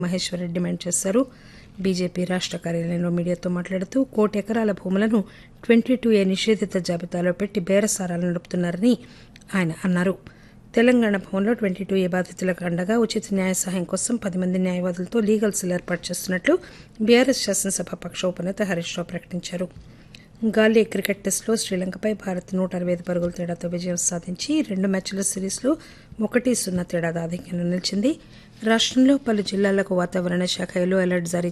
Maheshwar Reddy demand చేశారు BJP రాష్ట కార్యాలయంలో మీడియాతో మాట్లాడుతూ కోటి ఎకరాల భూములను ట్వంటీ టూ ఏ నిషేధిత జాబితాలో పెట్టి బేరసారాలు నడుపుతున్నారని ఆయన అన్నారు తెలంగాణ భవన్లో ట్వంటీ టూ ఏ బాధితులకు అండగా ఉచిత న్యాయ సహాయం కోసం పది మంది న్యాయవాదులతో లీగల్ సెల్ ఏర్పాటు చేస్తున్నట్లు బీఆర్ఎస్ శాసనసభ పక్ష ఉపనేత హరీష్ రావు ప్రకటించారు గాలీ క్రికెట్ టెస్టులో శ్రీలంకపై భారత్ నూట అరవై ఐదు పరుగుల తేడాతో విజయం సాధించి రెండు మ్యాచ్ల సిరీస్లో ఒకటి సున్నా తేడాద ఆధిక్యంలో నిలిచింది రాష్టంలో పలు జిల్లాలకు వాతావరణ శాఖ ఎల్లో అలర్ట్ జారీ